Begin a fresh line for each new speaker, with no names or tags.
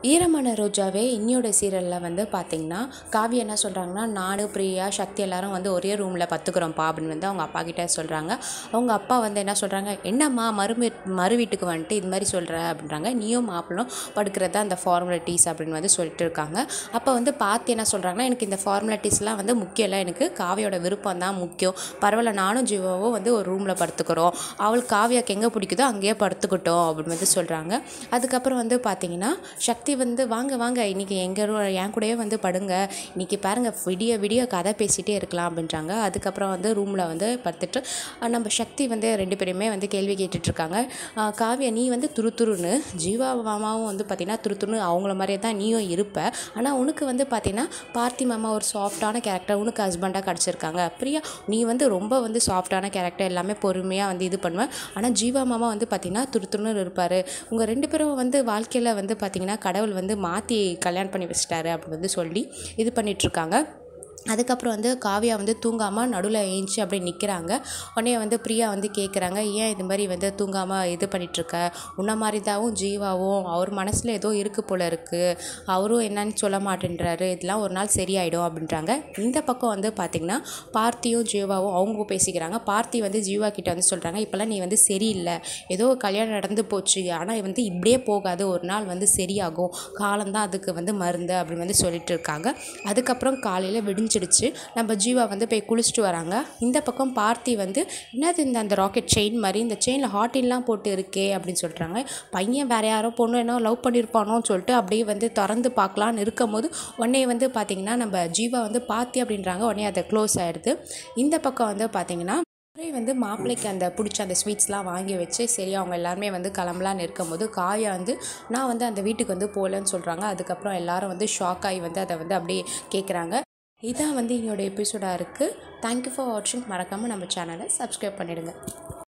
ஈரமான ரோஜாவே இன்னியோட சீரியலில் வந்து பார்த்தீங்கன்னா காவியா என்ன சொல்கிறாங்கன்னா நானு பிரியா சக்தி எல்லாரும் வந்து ஒரே ரூமில் பத்துக்கிறோம்ப்பா அப்படின்னு வந்து அவங்க அப்பா கிட்ட சொல்கிறாங்க அவங்க அப்பா வந்து என்ன சொல்கிறாங்க என்னம்மா மறு மறு வீட்டுக்கு வந்துட்டு இது மாதிரி சொல்கிற அப்படின்றாங்க நீயும் மாப்பிளும் படுக்கிறது அந்த ஃபார்மாலிட்டிஸ் அப்படின்னு வந்து சொல்லிட்டு இருக்காங்க அப்போ வந்து பார்த்து என்ன சொல்கிறாங்கன்னா எனக்கு இந்த ஃபார்மாலிட்டிஸ்லாம் வந்து முக்கியம் இல்லை எனக்கு காவியோட விருப்பம் தான் முக்கியம் பரவாயில்ல நானும் ஜீவாவும் வந்து ஒரு ரூமில் படுத்துக்கிறோம் அவளுக்கு காவியாக்கு எங்கே பிடிக்குதோ அங்கேயே படுத்துக்கிட்டோம் அப்படின்னு வந்து சொல்கிறாங்க அதுக்கப்புறம் வந்து பார்த்தீங்கன்னா சக்தி வந்து வாங்க வாங்க இன்றைக்கி எங்கள் ரூ என் கூடயே வந்து படுங்க இன்றைக்கி பாருங்கள் விடிய விடிய கதை பேசிகிட்டே இருக்கலாம் அப்படின்றாங்க அதுக்கப்புறம் வந்து ரூமில் வந்து படுத்துட்டு அஹ், நம்ம சக்தி வந்து ரெண்டு பேருமே வந்து கேள்வி கேட்டுட்ருக்காங்க காவியா நீ வந்து துரு துருன்னு ஜீவா மாமாவும் வந்து பார்த்திங்கன்னா துரு துருன்னு அவங்கள மாதிரியே தான் நீயும் இருப்ப ஆனால் உனக்கு வந்து பார்த்திங்கன்னா பார்த்தி மாமா ஒரு சாஃப்டான கேரக்டர் உனக்கு ஹஸ்பண்டாக கிடச்சிருக்காங்க பிரியா நீ வந்து ரொம்ப வந்து சாஃப்டான கேரக்டர் எல்லாமே பொறுமையாக வந்து இது பண்ணுவேன் ஆனால் ஜீவா மாமா வந்து பார்த்திங்கன்னா துரு துருன்னு இருப்பார் உங்கள் ரெண்டு பேரும் வந்து வாழ்க்கையில் வந்து பார்த்திங்கன்னா கடவுள் வந்து மாற்றி கல்யாணம் பண்ணி வச்சிட்டாரு அப்படின்னு வந்து சொல்லி இது பண்ணிகிட்ருக்காங்க அதுக்கப்புறம் வந்து காவியா வந்து தூங்காமல் நடுவில் ஏஞ்சி அப்படியே நிற்கிறாங்க உடனே வந்து பிரியா வந்து கேட்குறாங்க ஏன் இது மாதிரி வந்து தூங்காமல் இது பண்ணிகிட்ருக்க உன்ன மாதிரி தாவும் ஜீவாவும் அவர் மனசில் ஏதோ இருக்குது போல இருக்குது அவரும் என்னன்னு சொல்ல மாட்டேன்றாரு இதெல்லாம் ஒரு நாள் சரியாயிடும் அப்படின்றாங்க இந்த பக்கம் வந்து பார்த்திங்கன்னா பார்த்தியும் ஜீவாவும் அவங்க பேசிக்கிறாங்க பார்த்தி வந்து ஜீவா கிட்ட வந்து சொல்கிறாங்க இப்போல்லாம் நீ வந்து சரியில்லை ஏதோ கல்யாணம் நடந்து போச்சு ஆனால் வந்து இப்படியே போகாது ஒரு நாள் வந்து சரியாகும் காலம்தான் அதுக்கு வந்து மருந்து அப்படின்னு வந்து சொல்லிட்டு இருக்காங்க அதுக்கப்புறம் காலையில் விடிஞ்சிடுச்சு நம்ம ஜீவா வந்து போய் குளிச்சுட்டு வராங்க இந்த பக்கம் பார்த்தி வந்து என்னது இந்த அந்த ராக்கெட் செயின் மாதிரி இந்த செயினில் ஹாட்டின்லாம் போட்டு இருக்கே அப்படின்னு சொல்கிறாங்க பையன் வேற யாரோ பொண்ணு என்ன லவ் பண்ணியிருப்பானோன்னு சொல்லிட்டு அப்படியே வந்து திறந்து பார்க்கலான்னு இருக்கும் போது உடனே வந்து பார்த்திங்கன்னா நம்ம ஜீவா வந்து பார்த்தி அப்படின்றாங்க உடனே அதை க்ளோஸ் ஆகிடுது இந்த பக்கம் வந்து பார்த்திங்கன்னா ஒரே வந்து மாப்பிள்ளைக்கு அந்த பிடிச்ச அந்த ஸ்வீட்ஸ்லாம் வாங்கி வச்சு சரி அவங்க எல்லாருமே வந்து கிளம்பலான்னு இருக்கும்போது காயா வந்து நான் வந்து அந்த வீட்டுக்கு வந்து போகலன்னு சொல்கிறாங்க அதுக்கப்புறம் எல்லாரும் வந்து ஷாக் ஆகி வந்து அதை வந்து அப்படியே கேட்குறாங்க இதான் வந்து என்னோட எபிசோடாக இருக்குது தேங்க்யூ ஃபார் வாட்சிங் மறக்காமல் நம்ம சேனலை சப்ஸ்கிரைப் பண்ணிடுங்க